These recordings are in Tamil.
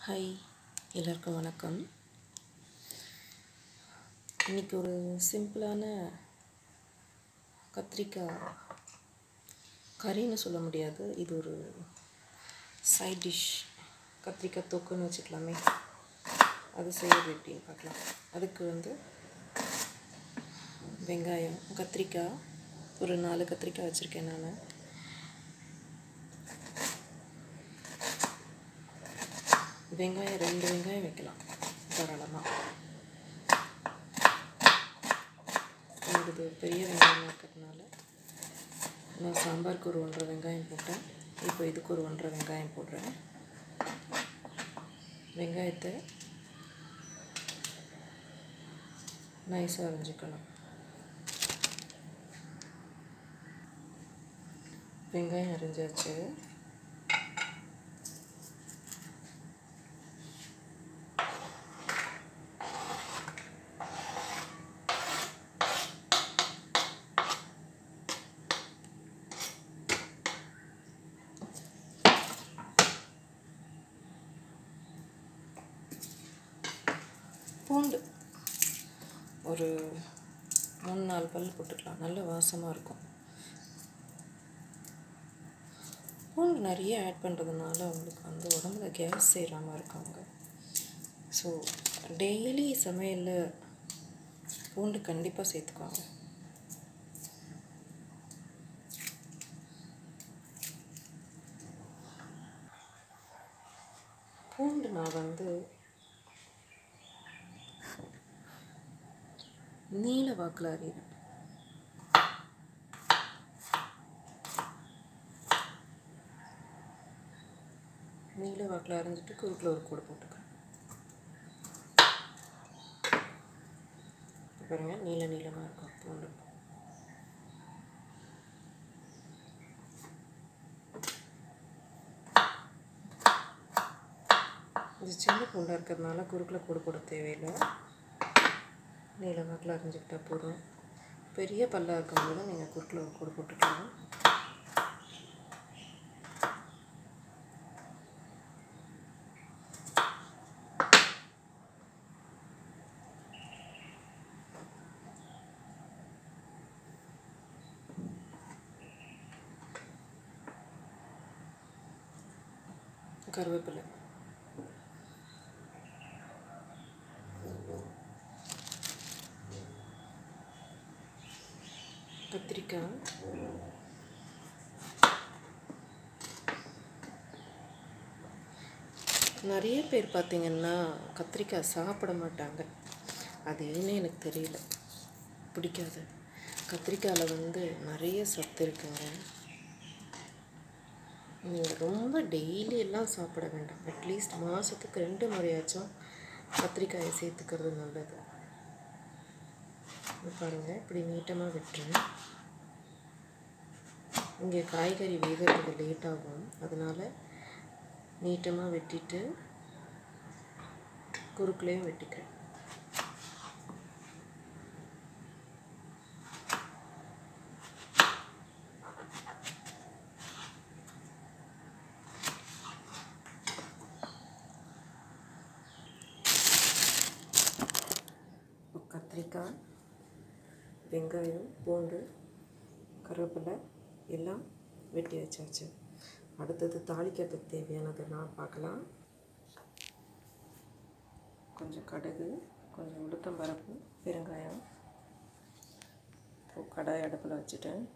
ஹாய் எல்லாருக்கும் வணக்கம் இன்றைக்கி ஒரு சிம்பிளான கத்திரிக்காய் கறின்னு சொல்ல முடியாது இது ஒரு சைட் டிஷ் கத்திரிக்காய் தொக்குன்னு வச்சுக்கலாமே அது செய்யறது எப்படின்னு பார்க்கலாம் அதுக்கு வந்து வெங்காயம் கத்திரிக்காய் ஒரு நாலு கத்திரிக்காய் வச்சுருக்கேன் நான் வெங்காயம் ரெண்டு வெங்காயம் வைக்கலாம் தாராளமாக இது பெரிய வெங்காயமாக இருக்கிறதுனால நான் சாம்பாருக்கு ஒரு ஒன்றரை வெங்காயம் போட்டேன் இப்போ இதுக்கு ஒரு ஒன்றரை வெங்காயம் போடுறேன் வெங்காயத்தை நைஸாக அரைஞ்சிக்கணும் வெங்காயம் அரைஞ்சாச்சு பூண்டு ஒரு மூணு நாலு பல் போட்டுக்கலாம் நல்ல வாசமாக இருக்கும் பூண்டு நிறைய ஆட் பண்ணுறதுனால அவங்களுக்கு வந்து உடம்புல கேஸ் சேராமல் இருக்காங்க ஸோ டெய்லி சமையலில் பூண்டு கண்டிப்பாக சேர்த்துக்குவாங்க பூண்டு நான் வந்து நீல வாக்கில் அறிகிறேன் நீல வாக்கில் அரைஞ்சிட்டு குறுக்கில் ஒரு கூடை போட்டுக்கிறேன் பாருங்க நீல நீளமாக இருக்கும் பூண்டு இது சின்ன பூண்டாக இருக்கிறதுனால குறுக்கில் கூடு போட தேவையில்லை நீல வாக்கில் அரைஞ்சிக்கிட்டா போதும் பெரிய பல்லாக இருக்கும்போது நீங்கள் குறுக்கில் ஒரு கூடு போட்டுக்கலாம் கருவேப்பிலை கத்திரிக்காய் நிறைய பேர் பார்த்திங்கன்னா கத்திரிக்காய் சாப்பிட மாட்டாங்க அது ஏன்னு எனக்கு தெரியல பிடிக்காது கத்திரிக்காயில் வந்து நிறைய சத்து இருக்குங்க நீங்கள் ரொம்ப டெய்லி எல்லாம் சாப்பிட வேண்டாம் அட்லீஸ்ட் மாதத்துக்கு ரெண்டு முறையாச்சும் கத்திரிக்காயை சேர்த்துக்கிறது நல்லது பாருங்கள் இப்படி நீட்டமாக விட்டுறேன் இங்கே காய்கறி வேகிறதுக்கு லேட் ஆகும் அதனால் நீட்டமாக வெட்டிட்டு குறுக்குலேயும் வெட்டிக்கிறேன் கத்திரிக்காய் வெங்காயம் பூண்டு கருவேப்பிலை எல்லாம் வெட்டி வச்சாச்சு அடுத்தது தாளிக்கிறதுக்கு தேவையானது நான் பார்க்கலாம் கொஞ்சம் கடுகு கொஞ்சம் உளுத்தம் பருப்பு பெருங்காயம் இப்போ கடாய் அடுப்பில் வச்சுட்டேன்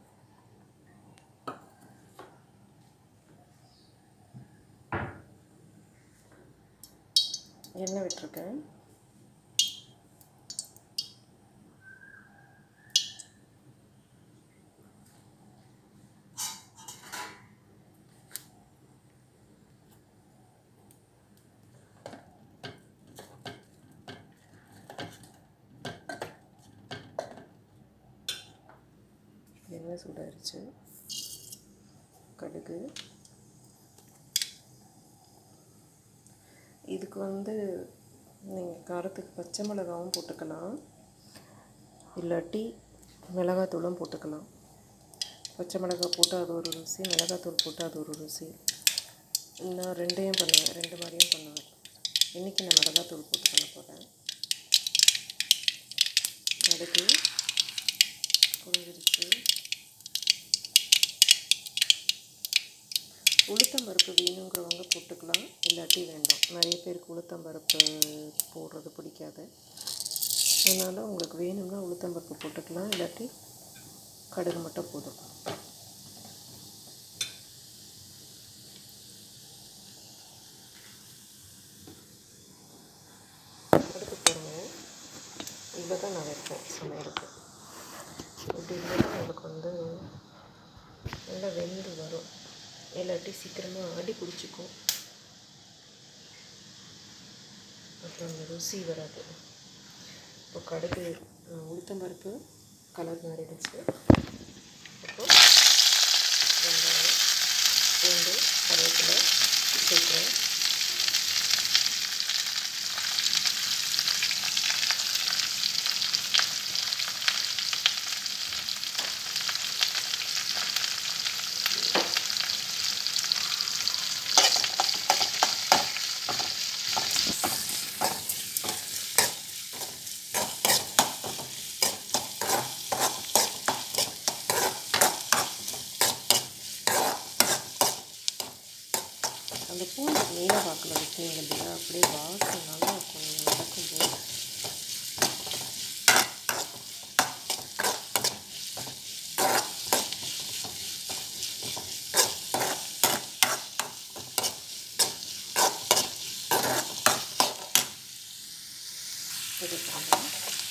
எண்ணெய் விட்டுருக்கேன் எண்ணெய் சூடாயிருச்சு கடுகு இதுக்கு வந்து நீங்கள் காரத்துக்கு பச்சை மிளகாவும் போட்டுக்கலாம் இல்லாட்டி மிளகாத்தூளும் போட்டுக்கலாம் பச்சை மிளகாய் போட்டு அது ஒரு ருசி மிளகாத்தூள் போட்டு அது ஒரு ருசி நான் ரெண்டையும் பண்ணுவேன் ரெண்டு மாதிரியும் பண்ணுவேன் இன்றைக்கி நான் மிளகாத்தூள் போட்டு பண்ண போகிறேன் கடுகு பொரிஞ்சிருச்சு உளுத்தம்பருப்பு வேணுங்கிறவங்க போட்டுக்கலாம் இல்லாட்டி வேண்டாம் நிறைய பேருக்கு உளுத்தம்பருப்பு போடுறது பிடிக்காது அதனால் உங்களுக்கு வேணும்னா உளுத்தம்பருப்பு போட்டுக்கலாம் இல்லாட்டி கடுகு மட்டும் போதும் அடுத்து பாருங்க இவ்வளோ தான் நான் வைப்பேன் சமையலுக்கு இப்படி இருந்தால் உங்களுக்கு வந்து நல்லா வெந்து வரும் இல்லாட்டி சீக்கிரமாக அடி பிடிச்சிக்கும் அப்புறம் அந்த ருசி வராது இப்போ கடுகு அஹ், உளுத்தம்பருப்பு கலர் மாறிடுச்சு அப்புறம் வெங்காயம் பூண்டு கருவேப்பிலை சேர்க்குறேன் அந்த பூண்டு நீல வாக்கில் வைக்கிறீங்க இல்லையா அப்படியே வாசம் நல்லா இருக்கும் நீங்கள் நடக்கும்போது இது பாருங்க.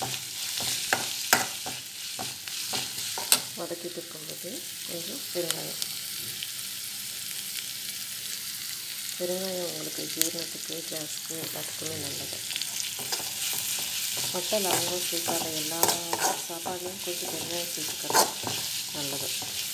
வதக்கிட்டு இருக்கும்போது கொஞ்சம் பெருங்காயம் பெருங்காயம் உங்களுக்கு ஜீரணத்துக்கு கேஸ்க்கு எல்லாத்துக்குமே நல்லது பட்டை லவங்கம் சேர்க்காத எல்லா சாப்பாடுலையும் கொஞ்சம் பெருங்காயம் சேர்த்துக்கிறது நல்லது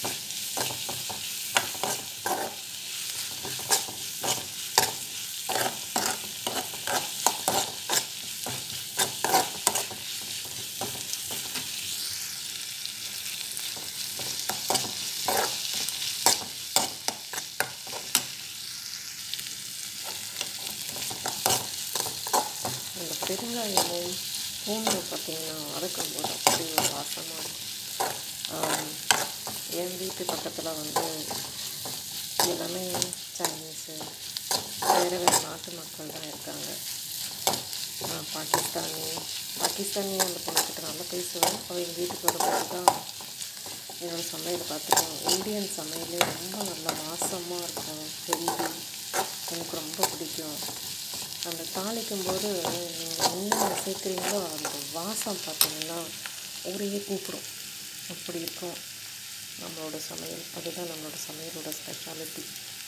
அந்த பெருங்காயமும் பூண்டு பார்த்திங்கன்னா வதக்கும்போது அப்படி ஒரு வாசமாக இருக்கும் ஆம், என் வீட்டு பக்கத்தில் வந்து எல்லாமே சைனீஸு வேறு வேறு நாட்டு மக்கள் தான் இருக்காங்க ஆ, பாகிஸ்தானி பாகிஸ்தானி அந்த பொண்ணுக்கிட்ட நல்லா பேசுவேன் அவள் எங்கள் வீட்டுக்கு வரும்போது தான் என்னோடய சமையலை பார்த்துக்கோங்க இந்தியன் சமையலே ரொம்ப நல்லா வாசமாக இருக்கும் ஹெல்தி எனக்கு ரொம்ப பிடிக்கும் அந்த தாளிக்கும் போது நீங்கள் என்னென்ன சேர்க்குறீங்களோ அந்த வாசம் பார்த்தீங்கன்னா ஊரையே கூப்பிடும் அப்படி இருக்கும் நம்மளோட சமையல் அதுதான் நம்மளோட சமையலோட ஸ்பெஷாலிட்டி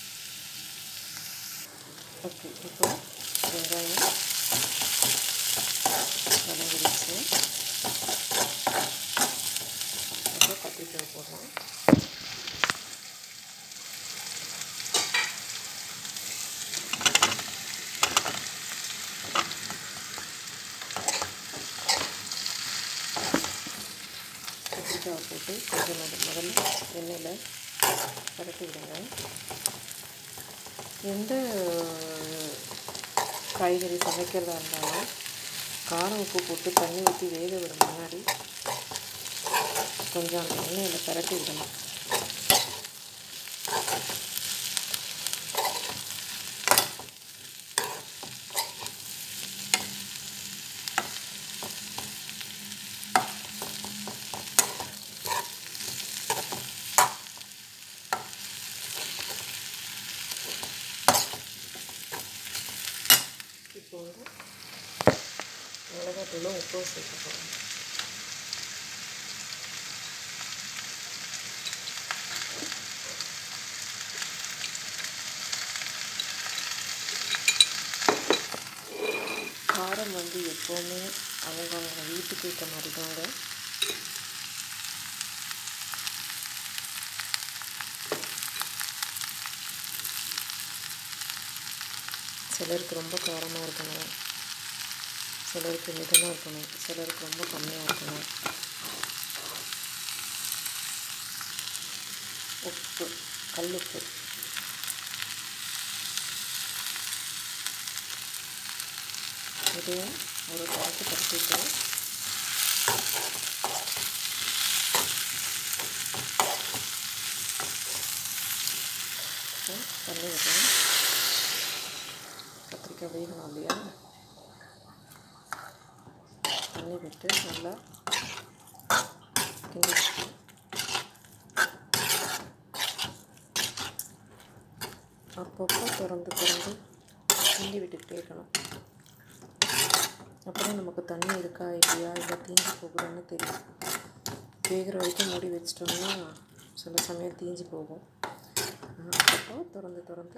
ஓகே இப்போ வெங்காயம் வதங்கிடுச்சு அப்புறம் கத்திரிக்காய் போடுறோம் கத்திரிக்காய் போட்டு கொஞ்சம் முத- முதல்ல எண்ணெயில் பரட்டி விடுங்க எந்த காய்கறி சமைக்கிறதா இருந்தாலும் காரம் உப்பு போட்டு தண்ணி ஊற்றி வேக விட முன்னாடி கொஞ்சம் அந்த எண்ணெயில் பரட்டி விடணும் இப்போ வந்து மிளகாத்தூளும் உப்பும் சேர்க்க போகிறோம் காரம் வந்து எப்போவுமே அவங்கவுங்க வீட்டுக்கு ஏற்ற மாதிரி தாங்க சிலருக்கு ரொம்ப காரமாக இருக்கணும் சிலருக்கு மிதமாக இருக்கணும் சிலருக்கு ரொம்ப கம்மியாக இருக்கணும் உப்பு கல்லுப்பு இதையும் ஒரு பரட்டு பரட்டிட்டு தண்ணி விடுறேன் கத்திரிக்காய் வேகணும் இல்லையா தண்ணி விட்டு நல்லா கிண்டி விட்டு அப்பப்போ திறந்து திறந்து கிண்டி விட்டுக்கிட்டே இருக்கணும் அப்புறம் நமக்கு தண்ணி இருக்கா இல்லையா இல்லை தீஞ்சு போகுதுன்னு தெரியும் வேகிற வரைக்கும் மூடி வச்சிட்டோம்னா சில சமயம் தீஞ்சு போகும் அப்பப்போ திறந்து திறந்து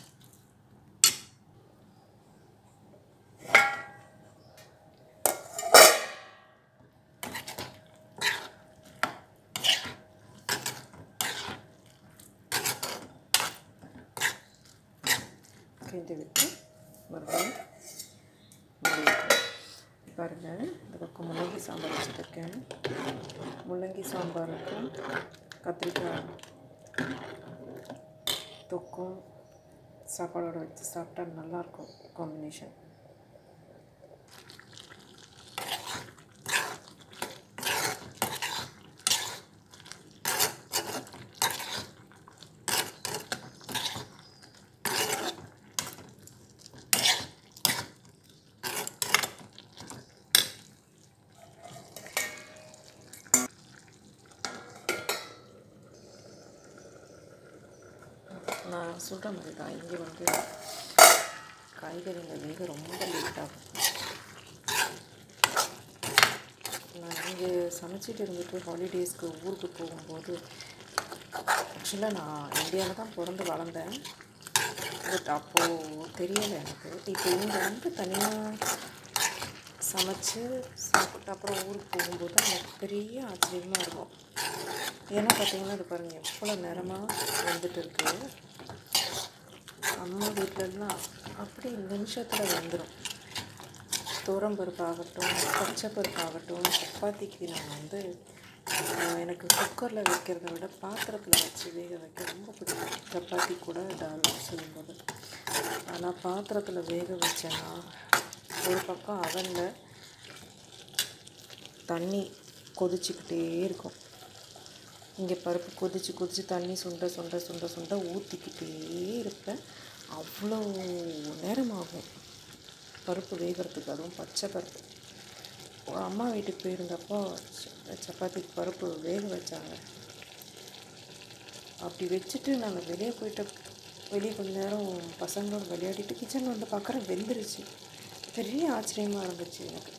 கிண்டி விட்டு மறுபடியும் மூடி வைக்கணும் பாருங்கள் இந்த பக்கம் முள்ளங்கி சாம்பார் வச்சுருக்கேன் முள்ளங்கி சாம்பாருக்கும் கத்திரிக்காய் தொக்கும் சாப்பாடோட வச்சு சாப்பிட்டா நல்லாயிருக்கும் காம்பினேஷன் நான் சொல்கிற மாதிரி தான் இங்கே வந்து காய்கறிகள் வேக ரொம்ப லேட் ஆகும் நான் இங்கே சமைச்சிட்டு இருந்துட்டு ஹாலிடேஸ்க்கு ஊருக்கு போகும்போது ஆக்சுவலாக நான் இந்தியாவில் தான் பிறந்து வளர்ந்தேன் பட் அப்போது தெரியலை எனக்கு இப்போ இங்கே வந்து தனியாக சமைச்சு சாப்பிட்டு அப்புறம் ஊருக்கு போகும்போது தான் எனக்கு பெரிய ஆச்சரியமாக இருக்கும் ஏன்னா பார்த்தீங்கன்னா இது பாருங்கள் எவ்வளோ நேரமாக வந்துட்டு இருக்கு அம்மா வீட்டிலலாம் அப்படி நிமிஷத்தில் வந்துடும் துவரம்பருப்பு ஆகட்டும் பச்சைப்பருப்பு ஆகட்டும் சப்பாத்திக்கு நான் வந்து அஹ், எனக்கு குக்கரில் வைக்கிறத விட பாத்திரத்தில் வச்சு வேக வைக்க ரொம்ப பிடிக்கும் சப்பாத்தி கூட டால் செய்யும்போது ஆனால் பாத்திரத்தில் வேக வச்சேன்னா ஒரு பக்கம் அவனில் தண்ணி கொதிச்சுக்கிட்டே இருக்கும் இங்கே பருப்பு கொதிச்சு கொதிச்சு தண்ணி சுண்ட சுண்ட சுண்ட சுண்ட ஊற்றிக்கிட்டே இருப்பேன் அவ்வளோ நேரம் ஆகும் பருப்பு வேகிறதுக்கு அதுவும் பச்சை பருப்பு ஒரு அம்மா வீட்டுக்கு போயிருந்தப்போ ச- சப்பாத்திக்கு பருப்பு வேக வச்சாங்க அப்படி வச்சுட்டு நாங்கள் வெளியே போயிட்டு வெளியே கொஞ்ச நேரம் பசங்களோட விளையாடிட்டு கிச்சனில் வந்து பார்க்குறேன் வெந்துருச்சு பெரிய ஆச்சரியமாக இருந்துச்சு எனக்கு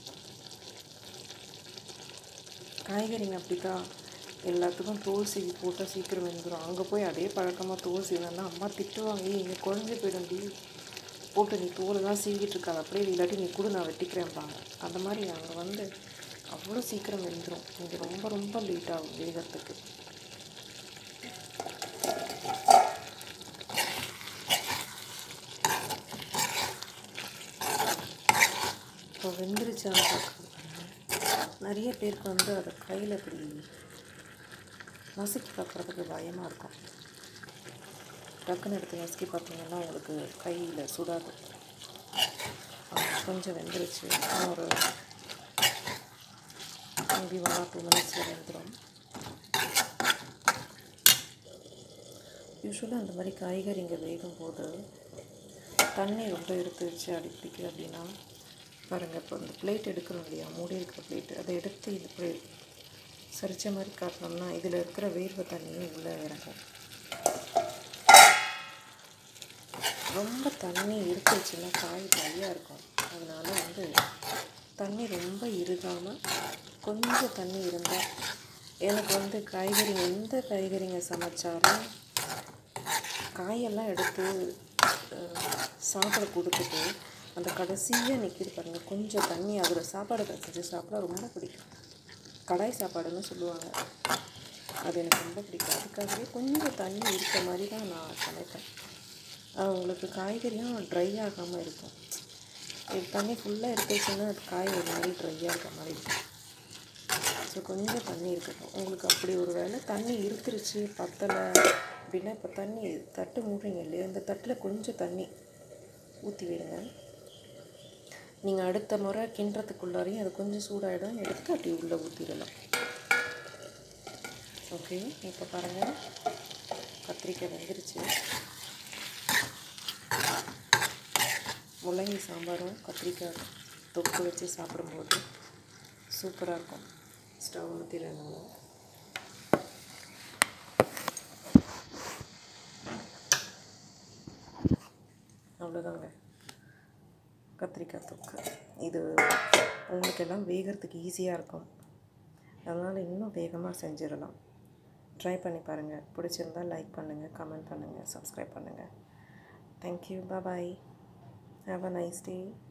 காய்கறிங்க அப்படி தான் எல்லாத்துக்கும் தோல் சீவி போட்டால் சீக்கிரம் வெந்துடும் அங்கே போய் அதே பழக்கமாக தோல் சீவினா அம்மா திட்டுவாங்க "ஏய், இங்கே குழஞ்சி போயிடும்டி போட்டு நீ தோலெல்லாம் சீவிட்டு இருக்காது அப்படியே இல்லாட்டி நீ கூட நான் வெட்டிக்கிறேன்பாங்க அந்த மாதிரி அங்கே வந்து அவ்வளோ சீக்கிரம் வெந்துடும் இங்கே ரொம்ப ரொம்ப லேட் ஆகும் வேகிறதுக்கு இப்போ வெந்துருச்சான்னு பார்க்கறது நிறைய பேருக்கு வந்து அதை கையில் இப்படி நசுக்கி பார்க்குறதுக்கு பயமாக இருக்கும் டக்குன்னு எடுத்து நசுக்கி பார்த்தீங்கன்னா உங்களுக்கு கையில் சுடாது ஆ, கொஞ்சம் வெந்துருச்சு இன்னும் ஒரு மேபி ஒன் ஆர் டூ மினிட்ஸில் வெந்துடும் யூஸ்வலாக அந்த மாதிரி காய்கறிங்க வேகும்போது தண்ணி ரொம்ப எடுத்து வச்சு அடிப்பிடிக்குது அப்படின்னா பாருங்கள் இப்போ இந்த பிளேட் எடுக்கிறோம் இல்லையா மூடி இருக்கிற பிளேட் அதை எடுத்து இது இப்படி சரிச்ச மாதிரி காட்டினோம்னா இதில் இருக்கிற வேர்வை தண்ணியும் உள்ளே இறங்கும் ரொம்ப தண்ணி இருக்குச்சுன்னா காய் ட்ரையாக இருக்கும் அதனால வந்து தண்ணி ரொம்ப இருகாமல் கொஞ்சம் தண்ணி இருந்தால் எனக்கு வந்து காய்கறிங்க எந்த காய்கறிங்க சமைச்சாலும் காயெல்லாம் எடுத்து அஹ், சாப்பிட கொடுத்துட்டு அந்த கடைசியாக நிற்கிது பாருங்கள் கொஞ்சம் தண்ணி அதில் சாப்பாடு கசிச்சு சாப்பிட ரொம்ப பிடிக்கும் கடாய் சாப்பாடுன்னு சொல்லுவாங்க அது எனக்கு ரொம்ப பிடிக்கும் அதுக்காகவே கொஞ்சம் தண்ணி இருக்க மாதிரி தான் நான் சமைப்பேன் அது உங்களுக்கு காய்கறியும் ட்ரை ஆகாமல் இருக்கும் இது தண்ணி ஃபுல்லாக எடுத்துச்சுன்னா அது காய் ஒரு மாதிரி ட்ரையாக இருக்க மாதிரி இருக்கும் ஸோ கொஞ்சம் தண்ணி இருக்கட்டும் உங்களுக்கு அப்படி ஒரு வேளை தண்ணி இருத்துருச்சு பத்தலை அப்படின்னா இப்போ தண்ணி தட்டு மூடுறீங்க இல்லையா இந்த தட்டில் கொஞ்சம் தண்ணி ஊற்றி வைங்க நீங்கள் அடுத்த முறை கிண்டுறதுக்குள்ளாரையும் அது கொஞ்சம் சூடாகிடும் எடுத்து அப்படி உள்ளே ஊற்றிடலாம் ஓகே இப்போ பாருங்கள் கத்திரிக்காய் வெந்துருச்சு முள்ளங்கி சாம்பாரும் கத்திரிக்காய் தொக்கு வச்சு சாப்பிடும்போது சூப்பராக இருக்கும் ஸ்டவ் ஊற்றிடணும் அவ்வளோதாங்க கத்திரிக்காய் தொக்கு இது உங்களுக்கு எல்லாம் வேகிறதுக்கு ஈஸியாக இருக்கும் அதனால் இன்னும் வேகமாக செஞ்சிடலாம் ட்ரை பண்ணி பாருங்கள் பிடிச்சிருந்தால் லைக் பண்ணுங்கள் கமெண்ட் பண்ணுங்கள் சப்ஸ்கிரைப் பண்ணுங்கள் thank you bye have a nice day